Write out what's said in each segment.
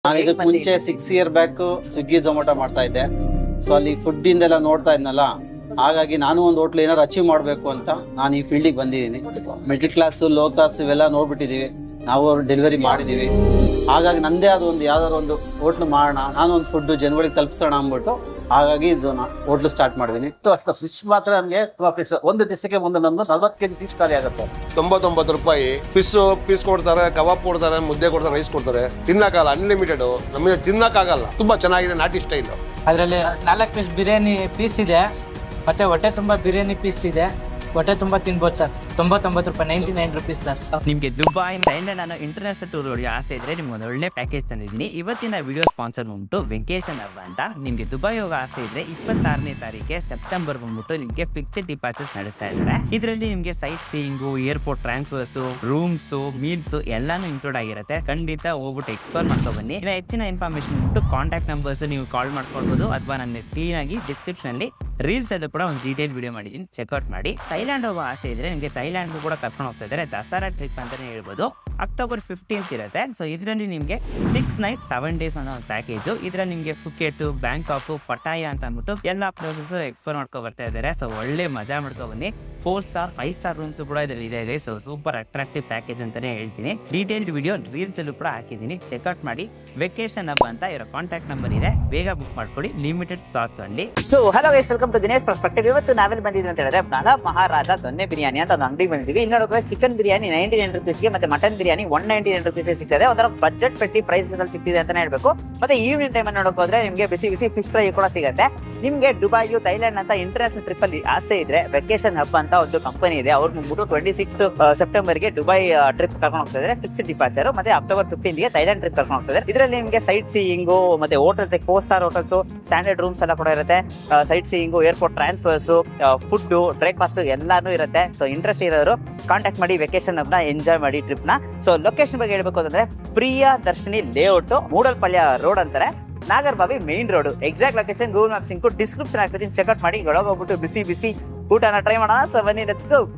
ನಾನು ಇದಕ್ಕೆ ಮುಂಚೆ six year back Swiggy Zomato ಮಾಡ್ತಾ ಇದ್ದೆ ಸೊ ಅಲ್ಲಿ ಫುಡ್ ಇಂದೆಲ್ಲ ನೋಡ್ತಾ ಇದ್ನಲ್ಲ ಹಾಗಾಗಿ ನಾನು ಒಂದು ಹೋಟ್ಲ್ ಏನಾದ್ರು ಅಚೀವ್ ಮಾಡಬೇಕು ಅಂತ ನಾನು ಈ ಫೀಲ್ಡಿಗೆ ಬಂದಿದ್ದೀನಿ ಮಿಡ್ಲ್ ಕ್ಲಾಸ್ ಲೋ ಕ್ಲಾಸ್ ಇವೆಲ್ಲ ನೋಡ್ಬಿಟ್ಟಿದೀವಿ ನಾವು ಡೆಲಿವರಿ ಮಾಡಿದೀವಿ ಹಾಗಾಗಿ ನಂದೇ ಆದ ಒಂದು ಯಾವ್ದಾದ್ರು ಒಂದು ಹೋಟ್ಲ್ ಮಾಡೋಣ ನಾನು ಒಂದು ಫುಡ್ ಜನಗಳಿಗೆ ತಲುಪಿಸೋಣ ಅಂದ್ಬಿಟ್ಟು ಹಾಗಾಗಿ ಇದು ಹೋಟ್ಲ್ ಸ್ಟಾರ್ಟ್ ಮಾಡಿದ್ದೀನಿ ಫಿಶ್ ಮಾತ್ರ ನಮಗೆ ಫಿಶ್ ಒಂದು ದಿವಸಕ್ಕೆ ಒಂದು ನಮ್ದು ನಲ್ವತ್ತು ಕೆಜಿ ಫಿಶ್ ಖಾಲಿ ಆಗುತ್ತೆ ತೊಂಬತ್ತೊಂಬತ್ತು ರೂಪಾಯಿ ಫಿಶ್ ಪೀಸ್ ಕೊಡ್ತಾರೆ ಕಬಾಬ್ ಕೊಡ್ತಾರೆ ಮುದ್ದೆ ಕೊಡ್ತಾರೆ ರೈಸ್ ಕೊಡ್ತಾರೆ ತಿನ್ನಕ್ಕಾಗಲ್ಲ ಅನ್ಲಿಮಿಟೆಡ್ ನಮಗೆ ತಿನ್ನಕ್ಕಾಗಲ್ಲ ತುಂಬಾ ಚೆನ್ನಾಗಿದೆ ನಾಟಿ ಸ್ಟೈಲ್ ಅದರಲ್ಲಿ ನಾಲ್ಕು ಪೀಸ್ ಬಿರಿಯಾನಿ ಪೀಸ್ ಇದೆ ಮತ್ತೆ ಹೊಟ್ಟೆ ತುಂಬ ಬಿರಿಯಾನಿ ಪೀಸ್ ಇದೆ ಹೊಟ್ಟೆ ತುಂಬ ತಿನ್ಬೋದು ಸರ್ ತೊಂಬತ್ತೊಂಬತ್ತು ರೂಪಾಯಿ ನೈಂಟಿ ನೈನ್ ರುಪೀಸ್ ಸರ್ ನಿಮಗೆ ದುಬೈ ಅಂಡ್ ನಾನು ಇಂಟರ್ನ್ಯಾಷನಲ್ ಟೂರ್ ಹೊಡೆಯೋ ಆಸೆ ಇದ್ರೆ ನಿಮ್ಗೆ ಒಂದು ಒಳ್ಳೆ ಪ್ಯಾಕೇಜ್ ತಂದಿದ್ದೀನಿ ಇವತ್ತಿನ ವಿಡಿಯೋ ಸ್ಪಾನ್ಸರ್ ಬಂದ್ಬಿಟ್ಟು ವೆಂಕೇಶನ್ ಹಬ್ಬ ಅಂತ ನಿಮಗೆ ದುಬೈ ಹೋಗೋ ಆಸೆ ಇದ್ರೆ ಇಪ್ಪತ್ತಾರನೇ ತಾರೀಕೆ ಸೆಪ್ಟೆಂಬರ್ ಬಂದ್ಬಿಟ್ಟು ನಿಮಗೆ ಫಿಕ್ಸ್ಡ್ ಡಿಪಾರ್ಚರ್ಸ್ ನಡೆಸ್ತಾ ಇದ್ದಾರೆ ಇದರಲ್ಲಿ ನಿಮಗೆ sightseeing airport transfers rooms meals ಎಲ್ಲಾನು ಇನ್ಕ್ಲೂಡ್ ಆಗಿರುತ್ತೆ ಖಂಡಿತ ಹೋಗ್ಬಿಟ್ಟು ಎಕ್ಸ್ಪ್ಲೋರ್ ಮಾಡ್ಕೊ ಬನ್ನಿ ಇನ್ನು ಹೆಚ್ಚಿನ ಇನ್ಫಾರ್ಮೇಶನ್ ಬಿಟ್ಟು ಕಾಂಟ್ಯಾಕ್ಟ್ ನಂಬರ್ಸ್ ನೀವು ಕಾಲ್ ಮಾಡ್ಕೊಳ್ಬೋದು ಅಥವಾ ನನ್ನ ಕ್ಲೀನ್ ಆಗಿ ಡಿಸ್ಕ್ರಿಪ್ಷನ್ ಅಲ್ಲಿ ರೀಲ್ಸ್ ಅಲ್ಲೂ ಕೂಡ ಒಂದು ಡೀಟೇಲ್ ವಿಡಿಯೋ ಮಾಡಿದ್ದೀನಿ ಚೆಕ್ಔಟ್ ಮಾಡಿ ಥೈಲ್ಯಾಂಡ್ ಹೋಗೋ ಆಸೆ ಇದ್ರೆ ನಿಮಗೆ ಥೈಲ್ಯಾಂಡ್ ಕೂಡ ಕರ್ಕೊಂಡು ಹೋಗ್ತಾ ಇದ್ದಾರೆ ದಸರಾ ಟ್ರಿಪ್ ಅಂತಾನೆ ಹೇಳ್ಬೋದು ಅಕ್ಟೋಬರ್ ಫಿಫ್ಟೀನ್ತ್ ಇರುತ್ತೆ ಸೊ ಇದರಲ್ಲಿ ನಿಮಗೆ ಸಿಕ್ಸ್ ನೈಟ್ ಸೆವೆನ್ ಡೇಸ್ ಅನ್ನೋ ಒಂದು ಪ್ಯಾಕೇಜು ಇದರಲ್ಲಿ ನಿಮಗೆ ಫುಕೆಟ್ ಬ್ಯಾಂಕಾಕ್ ಪಟಾಯ ಅಂತ ಅಂದ್ಬಿಟ್ಟು ಎಲ್ಲ ಪ್ಲೇಸಸ್ ಎಕ್ಸ್ಪ್ಲೋರ್ ಮಾಡ್ಕೊ ಬರ್ತಾ ಇದ್ದಾರೆ ಸೊ ಒಳ್ಳೆ ಮಜಾ ಮಾಡ್ಕೊ ಬನ್ನಿ four star five star rooms ಕೂಡ ಇದರಲ್ಲಿ ಇದೆ ಸೊ ಸೂಪರ್ ಅಟ್ರಾಕ್ಟಿವ್ ಪ್ಯಾಕೇಜ್ ಅಂತಾನೆ ಹೇಳ್ತೀನಿ ಡೀಟೇಲ್ಡ್ ವಿಡಿಯೋ ರೀಲ್ಸ್ ಅಲ್ಲೂ ಕೂಡ ಹಾಕಿದ್ದೀನಿ ಚೆಕ್ಔಟ್ ಮಾಡಿ ವೆಕೇಶನ್ ಹಬ್ಬ ಅಂತ ಇರೋ ಕಾಂಟ್ಯಾಕ್ಟ್ ನಂಬರ್ ಇದೆ ಬೇಗ ಬುಕ್ ಮಾಡ್ಕೊಳ್ಳಿ ಲಿಮಿಟೆಡ್ ಸ್ಟಾಕ್ಸ್ ಅಲ್ಲಿ so hello guys welcome to Dinesh perspective ಇವತ್ತು ನಾವೆಲ್ಲಿ ಬಂದಿದ್ವಿ ಅಂತ ಹೇಳಿದ್ರೆ ನಳ ಮಹಾರಾಜ ದೊನ್ನೆ ಬಿರಿಯಾನಿ ಅಂತ ಒಂದು ಅಂಗಡಿಗೆ ಬಂದಿದ್ವಿ ಇನ್ನು ನೋಡಿದ್ರೆ ಚಿಕನ್ ಬಿರಿಯಾನಿ ನೈಂಟಿ ನೈನ್ ರುಪೀಸ್ಗೆ ಮತ್ತೆ mutton biryani one ninety nine rupees ಸಿಗ್ತದೆ ಒಂಥರ ಬಜೆಟ್ ಫ್ರೆಂಡ್ಲಿ ಪ್ರೈಸಸ್ ಅಲ್ಲಿ ಸಿಗ್ತಿದೆ ಅಂತಾನೆ ಹೇಳ್ಬೇಕು ಮತ್ತೆ ಈವ್ನಿಂಗ್ ಟೈಮ್ ನೋಡಕ್ ಹೋದ್ರೆ ನಿಮಗೆ ಬಿಸಿ ಬಿಸಿ ಫಿಶ್ ಫ್ರೈ ಕೂಡ ಸಿಗುತ್ತೆ ನಿಮ್ಗೆ ದುಬೈಯು ಥೈಲ್ಯಾಂಡ್ ಅಂತ ಇಂಟರ್ನ್ಯಾಷನಲ್ ಟ್ರಿಪ್ ಅಲ್ಲಿ ಆಸೆ ಇದ್ರೆ ವೆಕೇಶನ್ ಹಬ್ ಅಂತ ಒಂದು ಕಂಪನಿ ಇದೆ ಅವ್ರು ಬಂದ್ಬಿಟ್ಟು ಟ್ವೆಂಟಿ ಸಿಕ್ಸ್ ಸೆಪ್ಟೆಂಬರ್ ಗೆ ದುಬೈ ಟ್ರಿಪ್ ಕರ್ಕೊಂಡು ಹೋಗ್ತಾ ಇದ್ದಾರೆ ಫಿಕ್ಸ್ಡ್ ಡಿಪಾರ್ಚರ್ ಮತ್ತೆ ಅಕ್ಟೋಬರ್ ಫಿಫ್ಟೀನ್ ಗೆ ಥೈಲ್ಯಾಂಡ್ ಟ್ರಿಪ್ ಕರ್ಕೊಂಡು ಹೋಗ್ತಾ ಇದ್ದಾರೆ ಇದರಲ್ಲಿ ನಿಮಗೆ ಸೈಟ್ ಸೀಯಿಂಗು ಮತ್ತೆ hotels four star hotels standard rooms ಎಲ್ಲ ಕೂಡ ಇರುತ್ತೆ sightseeing airport transfers food breakfast ಎಲ್ಲಾನು ಇರುತ್ತೆ ಸೊ ಇಂಟ್ರೆಸ್ಟ್ ಇರೋರು ಕಾಂಟ್ಯಾಕ್ಟ್ ಮಾಡಿ ವೆಕೇಶನ್ ಹಬ್ನ ಎಂಜಾಯ್ ಮಾಡಿ ಟ್ರಿಪ್ ನ ಸೊ ಲೊಕೇಶನ್ ಬಗ್ಗೆ ಹೇಳ್ಬೇಕು ಅಂತಂದ್ರೆ Priyadarshini layout Moodalapalya road ಅಂತಾರೆ Nagarbhavi main road exact location Google map ಸಿಂಕು ಡಿಸ್ಕ್ರಿಪ್ಷನ್ ಹಾಕ್ತೀನಿ ಚೆಕ್ಔಟ್ ಮಾಡಿ ಒಳಗೆ ಹೋಗ್ಬಿಟ್ಟು ಬಿಸಿ ಬಿಸಿ ಊಟನ ಟ್ರೈ ಮಾಡೋಣ ಸೊ ಬನ್ನಿ let's go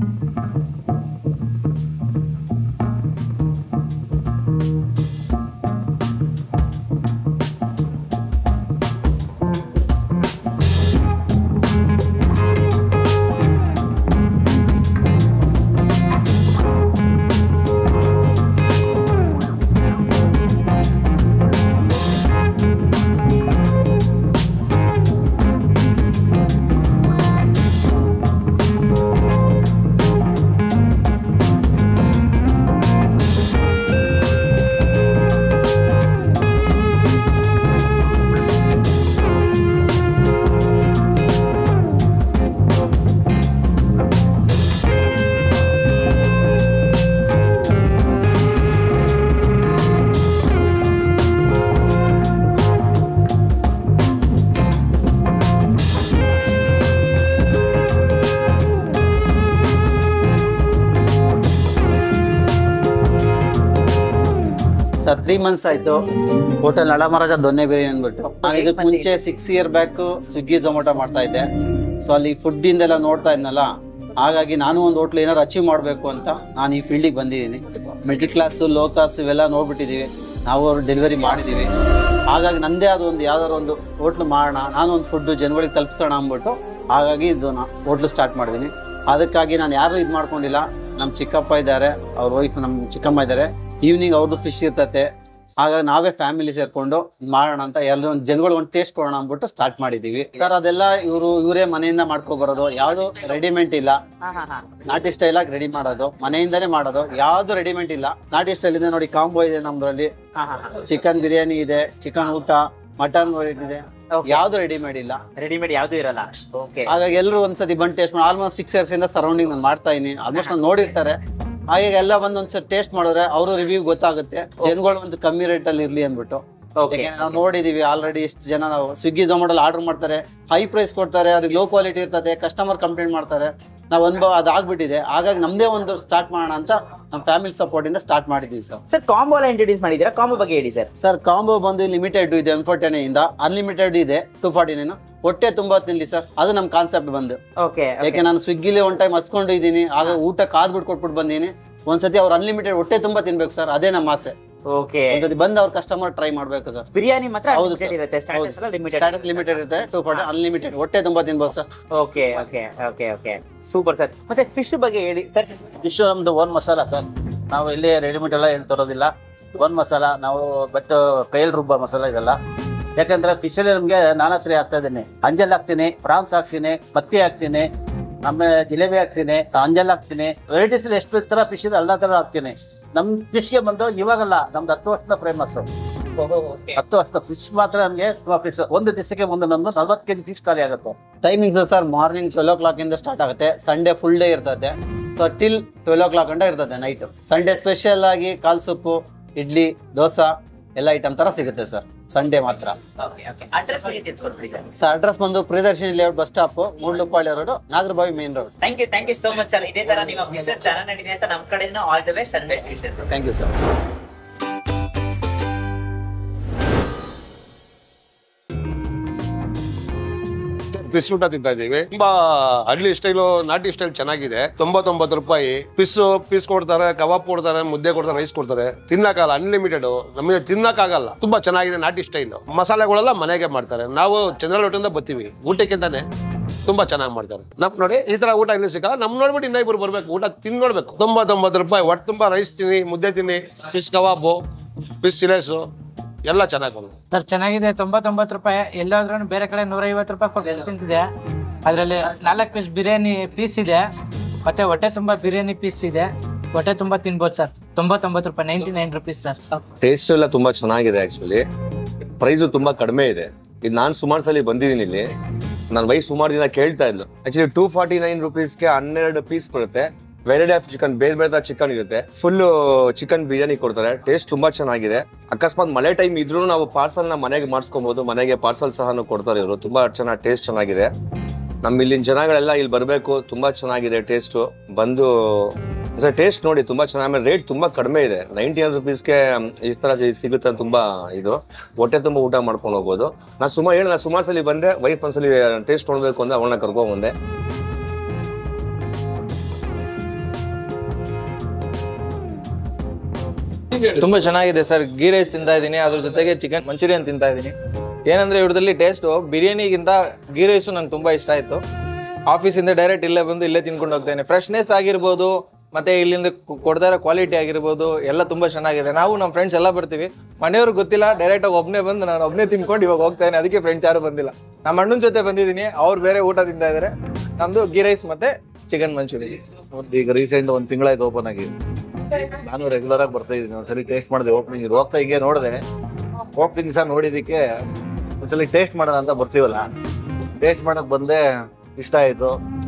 sir three months ಆಯ್ತು ಹೋಟೆಲ್ ನಳಮಹಾರಾಜ ದೊನ್ನೆ ಬಿರಿಯಾನಿ ಅಂದ್ಬಿಟ್ಟು ನಾನು ಇದಕ್ಕೆ ಮುಂಚೆ six year back Swiggy Zomato ಮಾಡ್ತಾ ಇದ್ದೆ ಸೊ ಅಲ್ಲಿ ಫುಡ್ ಇಂದೆಲ್ಲ ನೋಡ್ತಾ ಇದ್ನಲ್ಲ ಹಾಗಾಗಿ ನಾನು ಒಂದು ಹೋಟ್ಲ್ ಏನಾದ್ರು ಅಚೀವ್ ಮಾಡಬೇಕು ಅಂತ ನಾನು ಈ ಫೀಲ್ಡಿಗೆ ಬಂದಿದ್ದೀನಿ ಮಿಡ್ಲ್ ಕ್ಲಾಸ್ ಲೋ ಕ್ಲಾಸ್ ಇವೆಲ್ಲ ನೋಡ್ಬಿಟ್ಟಿದೀವಿ ನಾವು ಡೆಲಿವರಿ ಮಾಡಿದೀವಿ ಹಾಗಾಗಿ ನಂದೇ ಆದ ಒಂದು ಯಾವ್ದಾದ್ರು ಒಂದು ಹೋಟ್ಲ್ ಮಾಡೋಣ ನಾನು ಒಂದು ಫುಡ್ ಜನಗಳಿಗೆ ತಲುಪಿಸೋಣ ಅಂದ್ಬಿಟ್ಟು ಹಾಗಾಗಿ ಇದು ನಾ ಹೋಟ್ಲ್ ಸ್ಟಾರ್ಟ್ ಮಾಡಿದ್ದೀನಿ ಅದಕ್ಕಾಗಿ ನಾನು ಯಾರು ಇದು ಮಾಡ್ಕೊಂಡಿಲ್ಲ ನಮ್ಮ ಚಿಕ್ಕಪ್ಪ ಇದ್ದಾರೆ ಅವ್ರ ವೈಫ್ ನಮ್ಮ ಚಿಕ್ಕಮ್ಮ ಇದ್ದಾರೆ ಈವ್ನಿಂಗ್ ಅವ್ರದ್ದು ಫಿಶ್ ಇರ್ತತೆ ಹಾಗಾಗಿ ನಾವೇ ಫ್ಯಾಮಿಲಿ ಸೇರ್ಕೊಂಡು ಮಾಡೋಣ ಅಂತ ಎಲ್ಲ ಒಂದು ಜನಗಳು ಒಂದು ಟೇಸ್ಟ್ ಕೊಡೋಣ ಅಂದ್ಬಿಟ್ಟು ಸ್ಟಾರ್ಟ್ ಮಾಡಿದೀವಿ ಸರ್ ಅದೆಲ್ಲ ಇವರು ಇವರೇ ಮನೆಯಿಂದ ಮಾಡ್ಕೊ ಬರೋದು ಯಾವುದು ರೆಡಿಮೇಡ್ ಇಲ್ಲ ನಾಟಿ ಸ್ಟೈಲ್ ಆಗಿ ರೆಡಿ ಮಾಡೋದು ಮನೆಯಿಂದಾನೇ ಮಾಡೋದು ಯಾವ್ದು ರೆಡಿಮೇಡ್ ಇಲ್ಲ ನಾಟಿ ಸ್ಟೈಲ್ ಇದೆ ನೋಡಿ ಕಾಂಬೋ ಇದೆ ನಮ್ದ್ರಲ್ಲಿ ಚಿಕನ್ ಬಿರಿಯಾನಿ ಇದೆ ಚಿಕನ್ ಊಟ ಮಟನ್ ಇದೆ ಯಾವ್ದು ರೆಡಿಮೇಡ್ ಇಲ್ಲ ರೆಡಿಮೇಡ್ ಯಾವ್ದು ಇರಲ್ಲ ಓಕೆ ಹಾಗಾಗಿ ಎಲ್ಲರೂ ಒಂದ್ಸತಿ ಬಂದು ಟೇಸ್ಟ್ ಮಾಡಿ ಆಲ್ಮೋಸ್ಟ್ ಸಿಕ್ಸ್ ಇಯರ್ಸ್ ಇಂದ ಸರೌಂಡಿಂಗ್ ನಾನು ಮಾಡ್ತಾ ಇದೀನಿ ಆಲ್ಮೋಸ್ಟ್ ನಾನು ನೋಡಿರ್ತಾರೆ ಹಾಗಾಗಿ ಎಲ್ಲ ಬಂದು ಒಂದ್ಸತಿ ಟೇಸ್ಟ್ ಮಾಡಿದ್ರೆ ಅವರು ರಿವ್ಯೂ ಗೊತ್ತಾಗುತ್ತೆ ಜನಗಳು ಒಂದು ಕಮ್ಮಿ ರೇಟ್ ಅಲ್ಲಿ ಇರ್ಲಿ ಅಂದ್ಬಿಟ್ಟು ಓಕೆ ಯಾಕೆಂದ್ರೆ ನಾವು ನೋಡಿದೀವಿ ಆಲ್ರೆಡಿ ಎಷ್ಟು ಜನ ನಾವು ಸ್ವಿಗ್ಗಿ ಝೊಮ್ಯಾಟೋಲ್ಲಿ ಆರ್ಡರ್ ಮಾಡ್ತಾರೆ ಹೈ ಪ್ರೈಸ್ ಕೊಡ್ತಾರೆ ಅವ್ರಿಗೆ ಲೋ ಕ್ವಾಲಿಟಿ ಇರ್ತದೆ ಕಸ್ಟಮರ್ ಕಂಪ್ಲೇಂಟ್ ಮಾಡ್ತಾರೆ ನಾವು ಅನುಭವ ಅದಾಗ್ಬಿಟ್ಟಿದೆ ಹಾಗಾಗಿ ನಮ್ದೇ ಒಂದು ಸ್ಟಾರ್ಟ್ ಮಾಡೋಣ ಅಂತ ನಮ್ಮ ಫ್ಯಾಮಿಲಿ ಸಪೋರ್ಟ್ ಇಂದ ಸ್ಟಾರ್ಟ್ ಮಾಡಿದೀವಿ ಸರ್ ಸರ್ ಕಾಂಬೋ ಎಲ್ಲ ಇಂಟ್ರೊಡ್ಯೂಸ್ ಮಾಡಿದ್ದೀರಾ ಕಾಂಬೋ ಬಗ್ಗೆ ಹೇಳಿ ಸರ್ ಸರ್ ಕಾಂಬೋ ಬಂದು ಲಿಮಿಟೆಡ್ ಇದೆ ಒನ್ ಫೋರ್ಟಿ ಇಂದ ಅನ್ಲಿಮಿಟೆಡ್ ಇದೆ ಟೂ ಫಾರ್ಟಿ ನೈನ್ ಹೊಟ್ಟೆ ತುಂಬಾ ತಿನ್ಲಿ ಸರ್ ಅದು ನಮ್ಮ ಕಾನ್ಸೆಪ್ಟ್ ಬಂದು ಓಕೆ ಯಾಕೆ ನಾನು ಸ್ವಿಗ್ಗಿಲಿ ಒನ್ ಟೈಮ್ ಹಚ್ಕೊಂಡಿದ್ದೀನಿ ಆಗ ಊಟ ಕಾದ್ಬಿಟ್ಟು ಕೊಟ್ಬಿಟ್ಟು ಬಂದೀನಿ ಒಂದ್ಸತಿ ಅವ್ರು ಅನ್ಲಿಮಿಟೆಡ್ ಹೊಟ್ಟೆ ತುಂಬಾ ತಿನ್ಬೇಕು ಸರ್ ಅದೇ ನಮ್ಮ ಆಸೆ ಓಕೆ ಒಂದ್ಸತಿ ಬಂದು ಅವ್ರ ಕಸ್ಟಮರ್ ಟ್ರೈ ಮಾಡ್ಬೇಕು ಸರ್ ಬಿರಿಯಾನಿ ಮಾತ್ರ ಹೌದು limited sir. ಇರುತ್ತೆ ಸ್ಟಾರ್ಟರ್ಸ್ ಎಲ್ಲ ಲಿಮಿಟೆಡ್ ಸ್ಟಾರ್ಟರ್ ಲಿಮಿಟೆಡ್ ಇರುತ್ತೆ ಟೂ ಫಾರ್ಟಿ ಅನ್ಲಿಮಿಟೆಡ್ ಹೊಟ್ಟೆ ತುಂಬಾ ತಿನ್ಬೋದು sir okay okay okay okay super sir ಮತ್ತೆ ಫಿಶ್ ಬಗ್ಗೆ ಹೇಳಿ ಸರ್ ಫಿಶ್ ನಮ್ದು ಓನ್ ಮಸಾಲ ಸರ್ ನಾವು ಇಲ್ಲಿ ರೆಡಿಮೇಡ್ ಎಲ್ಲ ಏನು ತರೋದಿಲ್ಲ ಓನ್ ಮಸಾಲ ನಾವು ಬಟ್ ಕೈಯಲ್ಲಿ ರುಬ್ಬ ಮಸಾಲ ಇದೆಲ್ಲ ಯಾಕಂದ್ರೆ ಫಿಶಲ್ಲಿ ನಮಗೆ ನಾನಾ ಥರ ಹಾಕ್ತಾ ಇದ್ದೀನಿ ಅಂಜಲ್ ಹಾಕ್ತೀನಿ ಪ್ರಾನ್ಸ್ ಹಾಕ್ತೀನಿ ಮತ್ತಿ ಹಾಕ್ತೀನಿ ಆಮೇಲೆ ಜಿಲೇಬಿ ಹಾಕ್ತೀನಿ ಅಂಜಲ್ ಹಾಕ್ತೀನಿ ವೆರೈಟೀಸ್ ಎಷ್ಟು ತರ ಫಿಶ್ ಇದೆ ಎಲ್ಲ ತರ ಹಾಕ್ತೀನಿ ನಮ್ ಫಿಶ್ಗೆ ಬಂದು ಇವಾಗಲ್ಲ ನಮ್ದು ಹತ್ತು ವರ್ಷದ ಫೇಮಸ್ ಹತ್ತು ವರ್ಷದ ಫಿಶ್ ಮಾತ್ರ ನಮಗೆ ಫಿಶ್ ಒಂದು ದಿವಸಕ್ಕೆ ಒಂದು ನಮ್ದು ನಲ್ವತ್ತು ಕೆಜಿ ಫಿಶ್ ಖಾಲಿ ಆಗುತ್ತೆ timings sir morning twelve o'clock ಇಂದ ಸ್ಟಾರ್ಟ್ ಆಗುತ್ತೆ ಸಂಡೇ ಫುಲ್ ಡೇ ಇರ್ತದೆ so till twelve o'clock ಗಂಟ ಇರ್ತದೆ ನೈಟ್ ಸಂಡೇ ಸ್ಪೆಷಲ್ ಆಗಿ ಕಾಲ್ ಸೊಪ್ಪು ಇಡ್ಲಿ ದೋಸಾ ಎಲ್ಲ ಐಟಮ್ ತರ ಸಿಗುತ್ತೆ ಸರ್ ಸಂಡೇ ಮಾತ್ರ ಅಡ್ರೆಸ್ ಬಗ್ಗೆ ತಿಳ್ಸ್ಕೊಡ್ಬಿಡಿ ಸರ್ ಅಡ್ರೆಸ್ ಬಂದು Priyadarshini layout bus stop Mudlupalya road Nagarbhavi main road thank you thank you so much sir ಇದೇ ತರ ನಿಮ್ಮ ಬಿಸ್ನೆಸ್ ಚೆನ್ನಾಗಿ ನಡೀಲಿ ಅಂತ ನಮ್ಮ ಕಡೆಯಿಂದ ಆಲ್ ದ ಬೆಸ್ಟ್ ಸಂದೇಶ ಸಿಗುತ್ತೆ sir thank you sir fish ಊಟ ತಿಂತಾ ಇದೀವಿ ತುಂಬಾ ಹಳ್ಳಿ ಸ್ಟೈಲು ನಾಟಿ ಸ್ಟೈಲ್ ಚೆನ್ನಾಗಿದೆ ತೊಂಬತ್ತೊಂಬತ್ತು ರೂಪಾಯಿ ಫಿಶ್ ಪೀಸ್ ಕೊಡ್ತಾರೆ ಕಬಾಬ್ ಕೊಡ್ತಾರೆ ಮುದ್ದೆ ಕೊಡ್ತಾರೆ ರೈಸ್ ಕೊಡ್ತಾರೆ ತಿನ್ನಕ್ಕಾಗಲ್ಲ ಅನ್ಲಿಮಿಟೆಡ್ ನಮಗೆ ತಿನ್ನಕ್ಕಾಗಲ್ಲ ತುಂಬಾ ಚೆನ್ನಾಗಿದೆ ನಾಟಿ ಸ್ಟೈಲ್ ಮಸಾಲೆಗಳೆಲ್ಲ ಮನೆಗೆ ಮಾಡ್ತಾರೆ ನಾವು ಚಂದ್ರಲ್ ಹೋಟೆಲ್ದ ಬರ್ತೀವಿ ಊಟಕ್ಕಿಂತಾನೆ ತುಂಬಾ ಚೆನ್ನಾಗಿ ಮಾಡ್ತಾರೆ ನಮ್ ನೋಡಿ ಈ ತರ ಊಟ ಇಲ್ಲಿ ಸಿಗಲ್ಲ ನಮ್ ನೋಡ್ಬಿಟ್ಟು ಇನ್ನೂ ಇಬ್ರು ಬರ್ಬೇಕು ಊಟ ತಿಂದ್ ನೋಡ್ಬೇಕು ತೊಂಬತ್ತೊಂಬತ್ತು ರೂಪಾಯಿ ಒಟ್ಟು ತುಂಬಾ ರೈಸ್ ತಿನ್ನಿ ಮುದ್ದೆ ತಿನ್ನಿ ಫಿಶ್ ಕಬಾಬು ಫಿಶ್ ಚಿಲೇಸು ಎಲ್ಲ ಚೆನ್ನಾಗಿ ಬಂದು ಸರ್ ಚೆನ್ನಾಗಿದೆ ತೊಂಬತ್ತೊಂಬತ್ತು ರೂಪಾಯಿ ಎಲ್ಲಾದ್ರೂ ಬೇರೆ ಕಡೆ ನೂರ ಐವತ್ತು ರೂಪಾಯಿ ಕೊಟ್ಟು ತಿಂತಿದೆ ಅದರಲ್ಲಿ ನಾಲ್ಕು ಪೀಸ್ ಬಿರಿಯಾನಿ ಪೀಸ್ ಇದೆ ಮತ್ತೆ ಹೊಟ್ಟೆ ತುಂಬ ಬಿರಿಯಾನಿ ಪೀಸ್ ಇದೆ ಹೊಟ್ಟೆ ತುಂಬ ತಿನ್ಬೋದು ಸರ್ ತೊಂಬತ್ತೊಂಬತ್ತು ರೂಪಾಯಿ ninety nine rupees sir taste ಎಲ್ಲ ತುಂಬಾ ಚೆನ್ನಾಗಿದೆ ಆಕ್ಚುಲಿ ಪ್ರೈಸು ತುಂಬಾ ಕಡಿಮೆ ಇದೆ ಇದು ನಾನು ಸುಮಾರು ಸಲ ಬಂದಿದ್ದೀನಿ ಇಲ್ಲಿ ನನ್ನ ವಯಸ್ಸು ಸುಮಾರು ದಿನ ಕೇಳ್ತಾ ಇದ್ಲು ಆಕ್ಚುಲಿ ಟೂ ಫಾರ್ಟಿ ನೈನ್ ರುಪೀಸ್ಗೆ ಹನ್ನೆರಡು ಪೀಸ್ ಬರುತ್ತೆ ವೆರೈಟಿ ಆಫ್ ಚಿಕನ್ ಬೇರೆ ಬೇರೆ ಚಿಕನ್ ಇರುತ್ತೆ ಫುಲ್ ಚಿಕನ್ ಬಿರಿಯಾನಿ ಕೊಡ್ತಾರೆ ಟೇಸ್ಟ್ ತುಂಬಾ ಚೆನ್ನಾಗಿದೆ ಅಕಸ್ಮಾತ್ ಮಳೆ ಟೈಮ್ ಇದ್ರೂ ನಾವು ಪಾರ್ಸಲ್ ನ ಮನೆಗೆ ಮಾಡಿಸ್ಕೊಬಹುದು ಮನೆಗೆ ಪಾರ್ಸಲ್ ಸಹ ಕೊಡ್ತಾರೆ ಇವರು ತುಂಬಾ ಚೆನ್ನಾಗಿ ಟೇಸ್ಟ್ ಚೆನ್ನಾಗಿದೆ ನಮ್ಮ ಇಲ್ಲಿನ ಜನಗಳೆಲ್ಲ ಇಲ್ಲಿ ಬರಬೇಕು ತುಂಬಾ ಚೆನ್ನಾಗಿದೆ ಟೇಸ್ಟ್ ಬಂದು ಸರ್ ಟೇಸ್ಟ್ ನೋಡಿ ತುಂಬಾ ಚೆನ್ನಾಗಿ ಆಮೇಲೆ ರೇಟ್ ತುಂಬಾ ಕಡಿಮೆ ಇದೆ ನೈಂಟಿ ನೈನ್ ರುಪೀಸ್ಗೆ ಈ ತರ ಜಿ- ಸಿಗುತ್ತೆ ತುಂಬಾ ಇದು ಹೊಟ್ಟೆ ತುಂಬ ಊಟ ಮಾಡ್ಕೊಂಡು ಹೋಗ್ಬೋದು ನಾನು ಸುಮಾರು ಹೇಳಿ ನಾನು ಸುಮಾರು ಸಲ ಬಂದೆ ವೈಫ್ ಒಂದ್ಸಲಿ ಟೇಸ್ಟ್ ನೋಡ್ಬೇಕು ಅಂದ್ರೆ ಅವಳನ್ನ ಕರ್ಕೊಂಡ್ ಬಂದೆ ತುಂಬಾ ಚೆನ್ನಾಗಿದೆ ಸರ್ ಗೀ ರೈಸ್ ತಿಂತಾ ಇದ್ದೀನಿ ಅದ್ರ ಜೊತೆಗೆ ಚಿಕನ್ ಮಂಚೂರಿಯನ್ ತಿಂತಾ ಇದ್ದೀನಿ ಏನಂದ್ರೆ ಇವ್ರದಲ್ಲಿ ಟೇಸ್ಟ್ ಬಿರಿಯಾನಿಗಿಂತ ಗೀ ರೈಸು ನಂಗೆ ತುಂಬಾ ಇಷ್ಟ ಆಯ್ತು ಆಫೀಸಿಂದ ಡೈರೆಕ್ಟ್ ಇಲ್ಲೇ ಬಂದು ಇಲ್ಲೇ ತಿನ್ಕೊಂಡು ಹೋಗ್ತೇನೆ ಫ್ರೆಶ್ನೆಸ್ ಆಗಿರ್ಬೋದು ಮತ್ತೆ ಇಲ್ಲಿಂದ ಕೊ- ಕೊಡ್ತಾ ಇರೋ ಕ್ವಾಲಿಟಿ ಆಗಿರ್ಬೋದು ಎಲ್ಲ ತುಂಬಾ ಚೆನ್ನಾಗಿದೆ ನಾವು ನಮ್ಮ ಫ್ರೆಂಡ್ಸ್ ಎಲ್ಲ ಬರ್ತೀವಿ ಮನೆಯವ್ರಿಗೆ ಗೊತ್ತಿಲ್ಲ ಡೈರೆಕ್ಟ್ ಆಗಿ ಒಬ್ಬನೇ ಬಂದು ನಾನು ಒಬ್ಬನೇ ತಿನ್ಕೊಂಡು ಇವಾಗ ಹೋಗ್ತೇನೆ ಅದಕ್ಕೆ ಫ್ರೆಂಡ್ಸ್ ಯಾರು ಬಂದಿಲ್ಲ ನಮ್ಮ ಅಣ್ಣನ ಜೊತೆ ಬಂದಿದ್ದೀನಿ ಅವ್ರು ಬೇರೆ ಊಟ ತಿಂತಾ ಇದ್ದಾರೆ ನಮ್ದು ಗೀ ರೈಸ್ ಮತ್ತೆ ಚಿಕನ್ ಮಂಚೂರಿಯನ್ ಒಂದು ಈಗ ರೀಸೆಂಟ್ ಒಂದು ತಿಂಗಳಾಯ್ತು ಓಪನ್ ಆಗಿ ನಾನು ರೆಗ್ಯುಲರ್ ಆಗಿ ಬರ್ತಾ ಇದ್ದೀನಿ ಒಂದ್ಸಲಿ ಟೇಸ್ಟ್ ಮಾಡಿದೆ ಓಪನಿಂಗ್ ಹೋಗ್ತಾ ಹೀಗೆ ನೋಡಿದೆ ಹೋಗ್ತೀನಿ ಸಹ ನೋಡಿದ್ದಕ್ಕೆ ಒಂದ್ಸಲಿ ಟೇಸ್ಟ್ ಮಾಡೋಣ ಅಂತ ಬರ್ತೀವಲ್ಲ ಟೇಸ್ಟ್ ಮಾಡಕ್ ಬಂದೆ ಇಷ್ಟ ಆಯ್ತು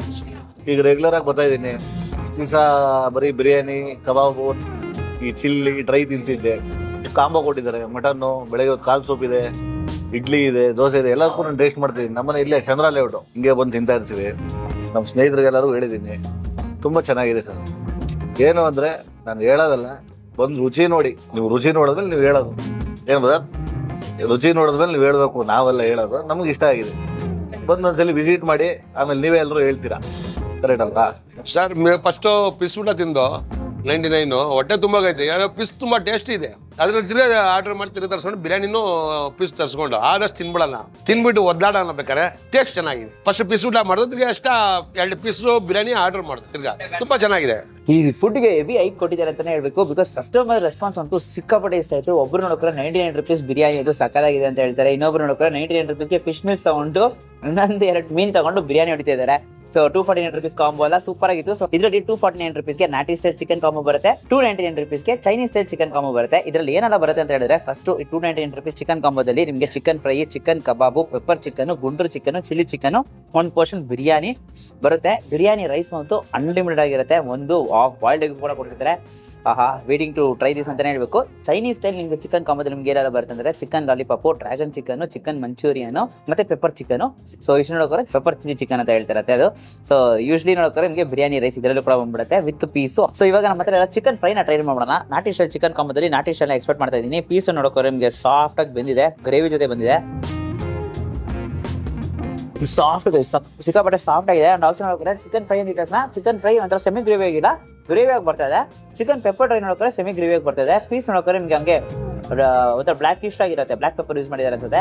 ಈಗ ರೆಗ್ಯುಲರ್ ಆಗಿ ಬರ್ತಾ ಇದ್ದೀನಿ ದಿವಸ ಬರೀ ಬಿರಿಯಾನಿ ಕಬಾಬು ಈ ಚಿಲ್ಲಿ ಡ್ರೈ ತಿಂತಿದ್ದೆ ಕಾಂಬೋ ಕೊಟ್ಟಿದ್ದಾರೆ ಮಟನ್ನು ಬೆಳಗ್ಗೆ ಹೊತ್ತು ಕಾಲ್ ಸೂಪ್ ಇದೆ ಇಡ್ಲಿ ಇದೆ ದೋಸೆ ಇದೆ ಎಲ್ಲದಕ್ಕೂ ನಾನು ಟೇಸ್ಟ್ ಮಾಡ್ತೀನಿ ನಮ್ಮನೆ ಇಲ್ಲೇ ಚಂದ್ರ ಲೇಔಟು ಹಿಂಗೆ ಬಂದು ತಿಂತಾ ಇರ್ತೀವಿ ನಮ್ಮ ಸ್ನೇಹಿತರಿಗೆಲ್ಲರೂ ಹೇಳಿದ್ದೀನಿ ತುಂಬ ಚೆನ್ನಾಗಿದೆ ಸರ್ ಏನು ಅಂದರೆ ನಾನು ಹೇಳೋದಲ್ಲ ಬಂದು ರುಚಿ ನೋಡಿ ನೀವು ರುಚಿ ನೋಡಿದ್ಮೇಲೆ ನೀವು ಹೇಳೋದು ಏನು ಬದರ್ ರುಚಿ ನೋಡಿದ್ಮೇಲೆ ನೀವು ಹೇಳಬೇಕು ನಾವೆಲ್ಲ ಹೇಳೋದು ನಮಗೆ ಇಷ್ಟ ಆಗಿದೆ ಬಂದು ಒಂದ್ಸಲಿ ವಿಸಿಟ್ ಮಾಡಿ ಆಮೇಲೆ ನೀವೇ ಎಲ್ಲರೂ ಹೇಳ್ತೀರಾ ಕರೆಕ್ಟ್ ಅಲ್ವಾ ಸರ್ ಫಸ್ಟ್ ಪಿಸ್ ಊಟ ತಿಂದು ನೈಂಟಿ ನೈನು ಹೊಟ್ಟೆ ತುಂಬಾಗೈತೆ ಯಾರೋ ಪಿಸ್ ತುಂಬಾ ಟೇಸ್ಟ್ ಇದೆ ಅದ್ರ ತಿರ್ಗಾ ಆರ್ಡರ್ ಮಾಡಿ ತಿರ್ಗಿ ತರ್ಸ್ಕೊಂಡು ಬಿರಿಯಾನಿನೂ ಪೀಸ್ ತರ್ಸ್ಕೊಂಡು ಆದಷ್ಟು ತಿನ್ಬಿಡೋಣ ತಿನ್ಬಿಟ್ಟು ಒದ್ದಾಡೋಣ ಬೇಕಾರೆ ಟೇಸ್ಟ್ ಚೆನ್ನಾಗಿದೆ ಫಸ್ಟ್ ಪಿಸ್ ಊಟ ಮಾಡಿದ್ರೆ ತಿರ್ಗಿ ಅಷ್ಟ ಎರಡು ಪೀಸು ಬಿರಿಯಾನಿ ಆರ್ಡರ್ ಮಾಡಿದೆ ತಿರ್ಗಾ ತುಂಬಾ ಚೆನ್ನಾಗಿದೆ ಈ ಫುಡ್ಗೆ ಹೆವಿ ಐಕ್ ಕೊಟ್ಟಿದ್ದಾರೆ ಅಂತಾನೆ ಹೇಳ್ಬೇಕು ಬಿಕಾಸ್ ಕಸ್ಟಮರ್ ರೆಸ್ಪಾನ್ಸ್ ಅಂತೂ ಸಿಕ್ಕಾಪಟ್ಟೆ ಇಷ್ಟ ಆಯ್ತು ಒಬ್ರು ನೋಡೋಕ್ರೆ ನೈಂಟಿ ನೈನ್ ರುಪೀಸ್ ಬಿರಿಯಾನಿ ಅದು ಸಕ್ಕದಾಗಿದೆ ಅಂತ ಹೇಳ್ತಾರೆ ಇನ್ನೊಬ್ರು ನೋಡೋಕ್ರೆ ನೈಂಟಿ ನೈನ್ ರುಪೀಸ್ಗೆ ಫಿಶ್ ಮೀಲ್ಸ್ ತಗೊಂಡು ಇನ್ನೊಂದು ಎರಡು ಮೀನ್ ತಗೊಂಡು ಬಿರಿಯಾನಿ ಹೊಡಿತಾ ಇದ್ದಾರೆ so two forty nine rupees combo ಎಲ್ಲ ಸೂಪರ್ ಆಗಿತ್ತು ಸೊ ಇದರಲ್ಲಿ ಟೂ ಫಾರ್ಟಿ ನೈನ್ ರುಪೀಸ್ಗೆ ನಾಟಿ ಸ್ಟೈಲ್ ಚಿಕನ್ ಕಾಂಬೋ ಬರುತ್ತೆ ಟೂ ನೈಂಟಿ ನೈನ್ ರುಪೀಸ್ಗೆ ಚೈನೀಸ್ ಸ್ಟೈಲ್ ಚಿಕನ್ ಕಾಂಬೋ ಬರುತ್ತೆ ಇದರಲ್ಲಿ ಏನೆಲ್ಲ ಬರುತ್ತೆ ಅಂತ ಹೇಳಿದ್ರೆ first two ninety nine rupees chicken ಕಾಂಬೋದಲ್ಲಿ ನಿಮಗೆ chicken fry chicken kebab pepper chicken ಗುಂಡ್ರು ಚಿಕನ್ ಚಿಲ್ಲಿ ಚಿಕನ್ ಒಂದು ಪೋರ್ಷನ್ ಬಿರಿಯಾನಿ ಬರುತ್ತೆ ಬಿರಿಯಾನಿ ರೈಸ್ ಅಂತೂ ಅನ್ಲಿಮಿಟೆಡ್ ಆಗಿರುತ್ತೆ ಒಂದು ಬಾಯ್ಲ್ಡ್ ಎಗ್ ಕೂಡ ಕೊಟ್ಟಿರ್ತಾರೆ ಆಹಾ ವೇಟಿಂಗ್ ಟು ಟ್ರೈ ದಿಸ್ ಅಂತಾನೆ ಹೇಳ್ಬೇಕು ಚೈನೀಸ್ ಸ್ಟೈಲ್ ನಿಮ್ಗೆ ಚಿಕನ್ ಕಾಂಬೋದಲ್ಲಿ ನಿಮ್ಗೆ ಏನಾದ್ರು ಬರುತ್ತೆ ಅಂದ್ರೆ chicken lollipop dragon chicken chicken manchurian ಮತ್ತೆ ಪೆಪ್ಪರ್ ಚಿಕನ್ ಸೊ ಇಷ್ಟು ನೋಡೋಕೆ ಪೆಪ್ಪರ್ ಚಿಲ್ಲಿ ಚಿಕನ್ ಅಂತ ಹೇಳ್ತಿರತ್ತೆ ಅದು ಸೊ ಯೂಶ್ಲಿ ನೋಡೋಕೆ ನಿಮಗೆ ಬಿರಿಯಾನಿ ರೈಸ್ ಇದರಲ್ಲೂ ಕೂಡ ಬಂದ್ಬಿಡುತ್ತೆ ವಿತ್ ಪೀಸು ಸೊ ಇವಾಗ ನಮ್ಮ ಹತ್ರ ಚಿಕನ್ ಫ್ರೈನ ಟ್ರೈ ಮಾಡೋಣ ನಾಟಿ ಸ್ಟೈಲ್ ಚಿಕನ್ ಕಾಂಬೋದಲ್ಲಿ ನಾಟಿ ಸ್ಟೈಲ್ ಎಕ್ಸ್ಪೆಕ್ಟ್ ಮಾಡ್ತಾ ಇದ್ದೀನಿ ಪೀಸ್ ನೋಡೋಕೆ ನಿಮಗೆ ಸಾಫ್ಟ್ ಆಗಿ ಬಂದಿದೆ ಗ್ರೇವಿ ಜೊತೆ ಬಂದಿದೆ ಸಾಫ್ಟ್ ಇದೆ ಸಕ್- ಸಿಕ್ಕಾಪಟ್ಟೆ ಸಾಫ್ಟ್ ಆಗಿದೆ ಅಂಡ್ ಆಲ್ಸೋ ನೋಡ್ತಾರೆ ಚಿಕನ್ ಫ್ರೈ ಅಂದಿದ ತಕ್ಷಣ ಚಿಕನ್ ಫ್ರೈ ಒಂಥರ ಸೆಮಿ ಗ್ರೇವಿ ಆಗಿಲ್ಲ ಗ್ರೇವಿ ಆಗಿ ಬರ್ತಾ ಇದೆ ಚಿಕನ್ ಪೆಪ್ಪರ್ ಡ್ರೈ ನೋಡ್ತಾರೆ ಸೆಮಿ ಗ್ರೇವಿ ಆಗಿ ಬರ್ತಾ ಇದೆ ಪೀಸ್ ನೋಡ್ತಾರೆ ನಿಮ್ಗೆ ಹಂಗೆ ಅದ್ರ ಒಂಥರ ಬ್ಲಾಕ್ ಇಷ್ಟ ಆಗಿರುತ್ತೆ ಬ್ಲಾಕ್ ಪೆಪ್ಪರ್ ಯೂಸ್ ಮಾಡಿದ್ದಾರೆ ಅನ್ಸುತ್ತೆ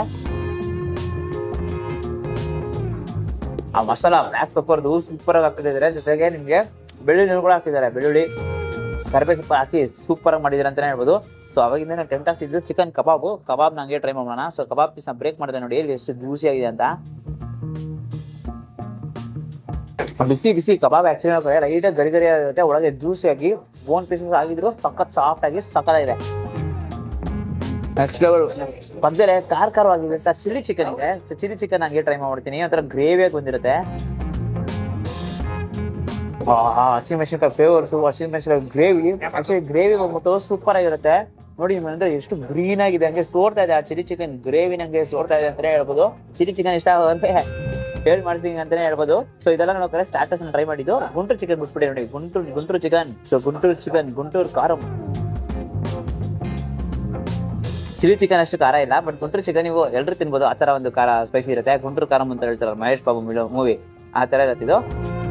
ಆ ಮಸಾಲ ಬ್ಲಾಕ್ ಪೆಪ್ಪರ್ದು ಸೂಪರ್ ಆಗಿ ಹಾಕ್ತಿದ್ದಾರೆ ಜೊತೆಗೆ ನಿಮ್ಗೆ ಬೆಳ್ಳುಳ್ಳಿ ಕೂಡ ಹಾಕಿದ್ದಾರೆ ಬೆಳ್ಳುಳ್ಳಿ ಕರಿಬೇವು ಸೊಪ್ಪು ಹಾಕಿ ಸೂಪರ್ ಆಗಿ ಮಾಡಿದ್ದಾರೆ ಅಂತಾನೆ ಹೇಳ್ಬೋದು ಸೊ ಅವಾಗಿಂದ ನಾನು ಟೆಂಟ್ ಆಗ್ತಿದ್ದು ಚಿಕನ್ ಕಬಾಬು ಕಬಾಬ್ ನಂಗೆ ಟ್ರೈ ಮಾಡೋಣ ಸೊ ಕಬಾಬ್ ಪೀಸ್ನ ಬ್ರೇಕ್ ಮಾಡಿದೆ ನೋಡಿ ಇಲ್ಲಿ ಎಷ್ಟು ಜ್ಯೂಸಿ ಆಗಿದೆ ಅಂತ ಬಿಸಿ ಬಿಸಿ ಕಬಾಬ್ ಆಕ್ಚುಲಿ ಲೈಟ್ ಗರಿ ಗರಿ ಆಗಿರುತ್ತೆ ಒಳಗೆ ಜ್ಯೂಸಿ ಆಗಿ ಬೋನ್ ಪೀಸಸ್ ಆಗಿದ್ರು ಸಖತ್ ಸಾಫ್ಟ್ ಆಗಿ ಸಖತ್ತಾಗಿದೆ ನೆಕ್ಸ್ಟ್ ಲೆವೆಲ್ ಪಕ್ಕದಲ್ಲೇ ಖಾರ ಖಾರವಾಗಿದೆ ಸರ್ ಚಿಲ್ಲಿ ಚಿಕನ್ ಇದೆ ಚಿಲ್ಲಿ ಚಿಕನ್ ಹಂಗೆ ಟ್ರೈ ಮಾಡ್ಬಿಡ್ತೀನಿ ಒಂಥರ ಗ್ರೇವಿಯಾಗಿ ಬಂದಿರುತ್ತೆ ಹಸಿಮೆಣಸಿನಕಾಯಿ ಫೇವರ್ಸು ಹಸಿಮೆಣಸಿನಕಾಯಿ ಗ್ರೇವಿ ಆಕ್ಚುಲಿ ಗ್ರೇವಿ ಬಂದ್ಬಿಟ್ಟು ಸೂಪರ್ ಆಗಿರುತ್ತೆ ನೋಡಿ ನಿಮ್ಗೆ ಅಂದ್ರೆ ಎಷ್ಟು ಗ್ರೀನ್ ಆಗಿದೆ ಹಂಗೆ ಸೋರ್ತಾ ಇದೆ ಆ ಚಿಲ್ಲಿ ಚಿಕನ್ ಗ್ರೇವಿ ನಂಗೆ ಸೋರ್ತಾ ಇದೆ ಅಂತಾನೆ ಹೇಳ್ಬೋದು ಚಿಲ್ಲಿ ಚಿಕನ್ ಇಷ್ಟ ಆಗೋದಂತೆ ಹೇಳಿ ಮಾಡಿಸ್ತೀನಿ ಅಂತಾನೆ ಹೇಳ್ಬೋದು ಸೊ ಇದೆಲ್ಲ ನೋಡ್ತಾರೆ ಸ್ಟಾರ್ಟರ್ಸ್ ಟ್ರೈ ಮಾಡಿದ್ದು ಗುಂಟೂರು ಚಿಕನ್ ಬಿಟ್ಬಿಡಿ ನೋಡಿ Guntur Guntur chicken so Guntur chicken Guntur ಖಾರಂ ಚಿಲ್ಲಿ ಚಿಕನ್ ಅಷ್ಟು ಖಾರ ಇಲ್ಲ ಬಟ್ ಗುಂಟೂರು ಚಿಕನ್ ನೀವು ಎಲ್ಲರೂ ತಿನ್ಬೋದು ಆ ತರ ಒಂದು ಖಾರ ಸ್ಪೈಸಿ ಇರುತ್ತೆ ಗುಂಟೂರು ಖಾರಂ ಅಂತ ಹೇಳ್ತಾರೆ ಮಹೇಶ್ ಬಾಬು ಮೂವಿ ಆ ತರ ಇರುತ್ತೆ ಇದು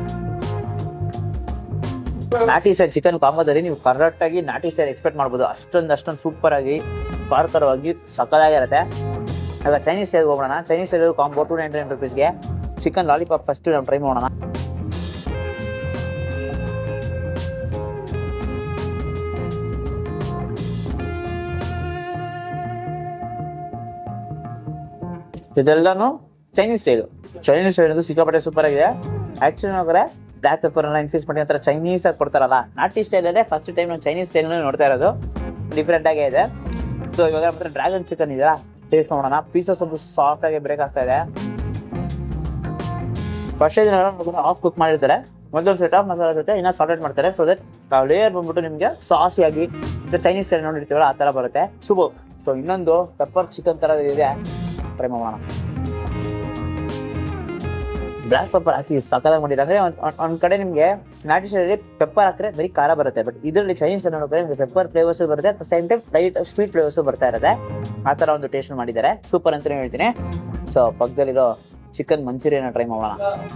ನಾಟಿ ಸ್ಟೈಲ್ ಚಿಕನ್ ಕಾಂಬೋದಲ್ಲಿ ನೀವು ಕರೆಕ್ಟ್ ಆಗಿ ನಾಟಿ ಸ್ಟೈಲ್ ಎಕ್ಸ್ಪೆಕ್ಟ್ ಮಾಡ್ಬೋದು ಅಷ್ಟೊಂದು ಅಷ್ಟೊಂದು ಸೂಪರ್ ಆಗಿ ಖಾರಕರವಾಗಿ ಸಕ್ಕದಾಗಿರುತ್ತೆ ಆಗ ಚೈನೀಸ್ ಸ್ಟೈಲ್ ಹೋಗೋಣ Chinese style combo two ninety nine ರುಪೀಸ್ಗೆ ಚಿಕನ್ ಲಾಲಿಪಾಪ್ ಫಸ್ಟ್ ನಾವು ಟ್ರೈ ಮಾಡೋಣ ಇದೆಲ್ಲಾನು ಚೈನೀಸ್ ಸ್ಟೈಲು ಚೈನೀಸ್ ಸ್ಟೈಲ್ ಅದು ಸಿಕ್ಕಾಪಟ್ಟೆ ಸೂಪರ್ ಆಗಿದೆ ಆಕ್ಚುಲಿ ನೋಡಿದ್ರೆ ಬ್ಲಾಕ್ ಪೆಪ್ಪರ್ ಎಲ್ಲ ಇನ್ಫ್ಯೂಸ್ ಮಾಡಿ ಒಂಥರ ಚೈನೀಸ್ ಆಗಿ ಕೊಡ್ತಾರಲ್ಲ ನಾಟಿ ಸ್ಟೈಲ್ ಅಲ್ಲೇ ಫಸ್ಟ್ ಟೈಮ್ ನಾವು ಚೈನೀಸ್ ಸ್ಟೈಲ್ ನೋಡ್ತಾ ಇರೋದು ಡಿಫ್ರೆಂಟ್ ಆಗೇ ಇದೆ ಸೊ ಇವಾಗ ಮಾತ್ರ ಡ್ರ್ಯಾಗನ್ ಚಿಕನ್ ಇದೆಯಲ್ಲ ಟೇಸ್ಟ್ ಮಾಡೋಣ ಪೀಸಸ್ ಒಂದು ಸಾಫ್ಟ್ ಆಗಿ ಬ್ರೇಕ್ ಆಗ್ತಾ ಇದೆ ಫಸ್ಟ್ ದಿನ ಆಫ್ ಕುಕ್ ಮಾಡಿರ್ತಾರೆ ಮೊದಲೊಂದು ಸೆಟ್ ಆಫ್ ಮಸಾಲ ಜೊತೆ ಇನ್ನೂ ಸಾಲ್ಟೆಡ್ ಮಾಡ್ತಾರೆ ಸೊ ದಟ್ ಲೇಯರ್ ಬಂದ್ಬಿಟ್ಟು ನಿಮಗೆ ಸಾಸಿ ಆಗಿ ಚೈನೀಸ್ ಸ್ಟೈಲ್ ನೋಡಿರ್ತೀವಲ್ಲ ಆ ಥರ ಬರುತ್ತೆ ಸುಬು ಸೊ ಇನ್ನೊಂದು ಪೆಪ್ಪರ್ ಚಿಕನ್ ಥರ ಇದೆ ಟ್ರೈ ಮಾಡೋಣ ಬ್ಲಾಕ್ ಪೆಪ್ಪರ್ ಹಾಕಿ ಸಕ್ಕದಾಗಿ ಮಾಡಿದ್ದಾರೆ ಅಂದ್ರೆ ಒಂದ್- ಒಂದ್- ಒಂದ್ ಕಡೆ ನಿಮಗೆ ನಾಟಿ ಸ್ಟೈಲಲ್ಲಿ ಪೆಪ್ಪರ್ ಹಾಕಿದ್ರೆ ಬರೀ ಖಾರ ಬರುತ್ತೆ ಬಟ್ ಇದರಲ್ಲಿ ಚೈನೀಸ್ ನೋಡಿದ್ರೆ ನಿಮಗೆ ಪೆಪ್ಪರ್ ಫ್ಲೇವರ್ಸ್ ಬರುತ್ತೆ at same time light sweet flavours ಬರ್ತಾ ಇರುತ್ತೆ ಆ ಥರ ಒಂದು ಟೇಸ್ಟ್ ಮಾಡಿದ್ದಾರೆ ಸೂಪರ್ ಅಂತಾನೆ ಹೇಳ್ತೀನಿ ಸೊ ಪಕ್ಕದಲ್ಲಿರೋ ಚಿಕನ್ ಮಂಚೂರಿಯನ್ ಟ್ರೈ ಮಾಡೋಣ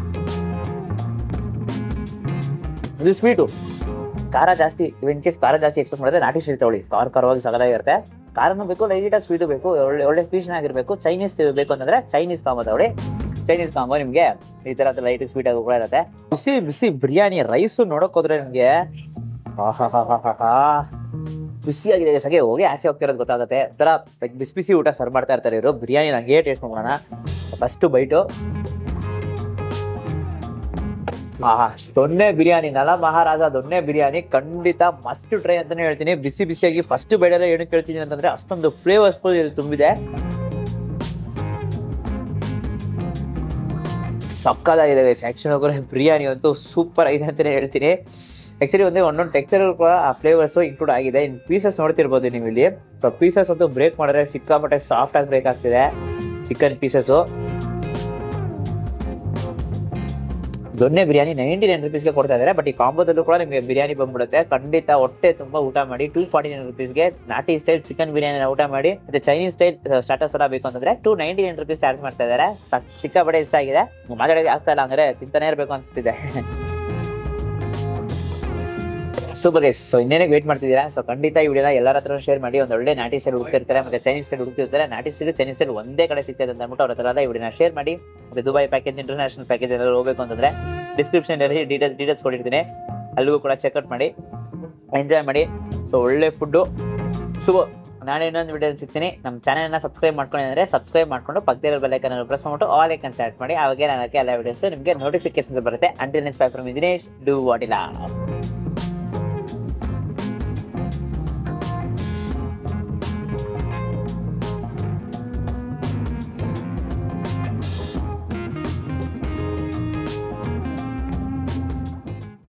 ಇದು ಸ್ವೀಟು ಖಾರ ಜಾಸ್ತಿ ಇನ್ ಕೇಸ್ ಖಾರ ಜಾಸ್ತಿ ಎಕ್ಸ್ಪೆಕ್ಟ್ ಮಾಡಿದ್ರೆ ನಾಟಿ ಸ್ಟೈಲ್ ತಗೊಳ್ಳಿ ಖಾರ ಖಾರವಾಗಿ ಸಗದಾಗಿರುತ್ತೆ ಖಾರನೂ ಬೇಕು ಲೈಟಾಗಿ ಸ್ವೀಟು ಬೇಕು ಒಳ್ಳೆ ಒಳ್ಳೆ ಪೀಸ್ನ ಆಗಿರಬೇಕು ಚೈನೀಸ್ ಬೇಕು ಅಂತಂದ್ರೆ ಚೈನೀಸ್ ಕಾಂಬೋ ತಗೊಳ್ಳಿ ಚೈನೀಸ್ ಕಾಂಬೋ ನಿಮಗೆ ಈ ಥರ ಲೈಟ್ ಸ್ವೀಟ್ ಆಗಿ ಕೂಡ ಇರುತ್ತೆ ಬಿಸಿ ಬಿಸಿ ಬಿರಿಯಾನಿ ರೈಸು ನೋಡಕ್ ಹೋದ್ರೆ ನಿಮಗೆ ಬಿಸಿ ಆಗಿದೆ ಸಗೆ ಹೋಗಿ ಆಚೆ ಹೋಗ್ತಿರೋದು ಗೊತ್ತಾಗುತ್ತೆ ಒಂಥರ ಬಿಸಿ ಬಿಸಿ ಊಟ ಸರ್ವ್ ಮಾಡ್ತಾ ಇರ್ತಾರೆ ಇವರು ಬಿರಿಯಾನಿ ನಂಗೆ ಟೇಸ್ಟ್ ಮಾಡೋಣ ಫಸ್ಟ್ ಬೈಟು ಆಹಾ ದೊನ್ನೆ ಬಿರಿಯಾನಿ ನಲ ಮಹಾರಾಜ ದೊನ್ನೆ ಬಿರಿಯಾನಿ ಖಂಡಿತ ಮಸ್ಟ್ ಟ್ರೈ ಅಂತಾನೆ ಹೇಳ್ತೀನಿ ಬಿಸಿ ಬಿಸಿಯಾಗಿ ಫಸ್ಟ್ ಬೈಡಲ್ಲೇ ಏನಕ್ಕೆ ಹೇಳ್ತೀನಿ ಅಂತಂದ್ರೆ ಅಷ್ಟೊಂದು ಫ್ಲೇವರ್ಸ್ಫುಲ್ ಇಲ್ಲಿ ತುಂಬಿದೆ ಸಕ್ಕದಾಗಿದೆ ಆ್ಯಕ್ಚುಲಿ ಬಿರಿಯಾನಿ ಅಂತೂ ಸೂಪರ್ ಆಗಿದೆ ಅಂತಲೇ ಹೇಳ್ತೀನಿ ಆ್ಯಕ್ಚುಲಿ ಒಂದೇ ಒಂದೊಂದು ಟೆಕ್ಚರ್ ಕೂಡ ಆ ಫ್ಲೇವರ್ಸು ಇನ್ಕ್ಲೂಡ್ ಆಗಿದೆ ಇನ್ನು ಪೀಸಸ್ ನೋಡ್ತಿರ್ಬೋದು ನೀವು ಇಲ್ಲಿ ಪೀಸಸ್ ಅಂತೂ ಬ್ರೇಕ್ ಮಾಡಿದ್ರೆ ಸಿಕ್ಕಾಪಟ್ಟೆ ಸಾಫ್ಟ್ ಆಗಿ ಬ್ರೇಕ್ ಆಗ್ತಿದೆ chicken pieces donne biryani ninety nine ರುಪೀಸ್ಗೆ ಕೊಡ್ತಾ ಇದ್ದಾರೆ ಬಟ್ ಈ ಕಾಂಬೋದಲ್ಲೂ ಕೂಡ ನಿಮಗೆ ಬಿರಿಯಾನಿ ಬಂದ್ಬಿಡುತ್ತೆ ಖಂಡಿತ ಹೊಟ್ಟೆ ತುಂಬ ಊಟ ಮಾಡಿ ಟೂ ಫಾರ್ಟಿ ನೈನ್ ರುಪೀಸ್ಗೆ ನಾಟಿ ಸ್ಟೈಲ್ ಚಿಕನ್ ಬಿರಿಯಾನಿ ಊಟ ಮಾಡಿ ಮತ್ತೆ ಚೈನೀಸ್ ಸ್ಟೈಲ್ ಸ್ಟಾರ್ಟರ್ಸ್ ಎಲ್ಲ ಬೇಕು ಅಂತಂದ್ರೆ two ninety nine rupees charge ಮಾಡ್ತಾ ಇದ್ದಾರೆ ಸಕ್- ಸಿಕ್ಕಾಪಟ್ಟೆ ಇಷ್ಟ ಆಗಿದೆ ಮಾತಾಡೋಕೆ ಆಗ್ತಾ ಇಲ್ಲ ಅಂದ್ರೆ ತಿಂತಾನೆ ಇರಬೇಕು ಅನಿಸ್ತಿದೆ ಸೂಪರ್ ಗೈಸ್ ಸೊ ಇನ್ನೇನೇ ವೇಟ್ ಮಾಡ್ತಿದ್ದೀರಾ ಸೊ ಖಂಡಿತ ಈ ವಿಡಿಯೋನ ಎಲ್ಲರ ಹತ್ರ ಶೇರ್ ಮಾಡಿ ಒಂದು ಒಳ್ಳೆ ನಾಟಿ ಸ್ಟೈಲ್ ಹುಡುಕ್ತಿರ್ತಾರೆ ಮತ್ತೆ ಚೈನೀಸ್ ಸ್ಟೈಲ್ ಹುಡುಕ್ತಿರ್ತಾರೆ ನಾಟಿ ಸ್ಟೈಲ್ ಚೈನೀಸ್ ಸ್ಟೈಲ್ ಒಂದೇ ಕಡೆ ಸಿಗ್ತದೆ ಅಂತ ಅಂದ್ಬಿಟ್ಟು ಅವ್ರ ಹತ್ರ ಎಲ್ಲ ಈ ವಿಡಿಯೋನ ಶೇರ್ ಮಾಡಿ ಮತ್ತೆ ದುಬೈ ಪ್ಯಾಕೇಜ್ ಇಂಟರ್ನ್ಯಾಷನಲ್ ಪ್ಯಾಕೇಜ್ ಏನಾದ್ರು ಹೋಗಬೇಕು ಅಂತಂದ್ರೆ ಡಿಸ್ಕ್ರಿಪ್ಷನ್ ಡೀಟೇಲ್ಸ್ ಡೀಟೇಲ್ಸ್ ಕೊಟ್ಟಿರ್ತೀನಿ ಅಲ್ಲಿಗೂ ಕೂಡ ಚೆಕ್ಔಟ್ ಮಾಡಿ ಎಂಜಾಯ್ ಮಾಡಿ ಸೊ ಒಳ್ಳೆ ಫುಡ್ಡು ಸೊ ನಾನು ಇನ್ನೊಂದು ವಿಡಿಯೋ ಸಿಗ್ತೀನಿ ನಮ್ಮ ಚಾನಲ್ನ ಸಬ್ಸ್ಕ್ರೈಬ್ ಮಾಡ್ಕೊಂಡಿದ್ರೆ ಸಬ್ಸ್ಕ್ರೈಬ್ ಮಾಡ್ಕೊಂಡು ಪಕ್ಕದಲ್ಲಿರೋ ಬೆಲ್ಲೈಕನ್ ಪ್ರೆಸ್ ಮಾಡ್ಬಿಟ್ಟು ಆಲ್ ಐಕನ್ ಸೆಲೆಕ್ಟ್ ಮಾಡಿ ಅವಾಗ ನನಗೆ ಎಲ್ಲ ವಿಡಿಯೋಸ್ ನಿಮಗೆ ನೋಟಿಫಿಕೇಶನ್ ಬರುತ್ತೆ until next bye from Dinesh do what ಇಲ್ಲ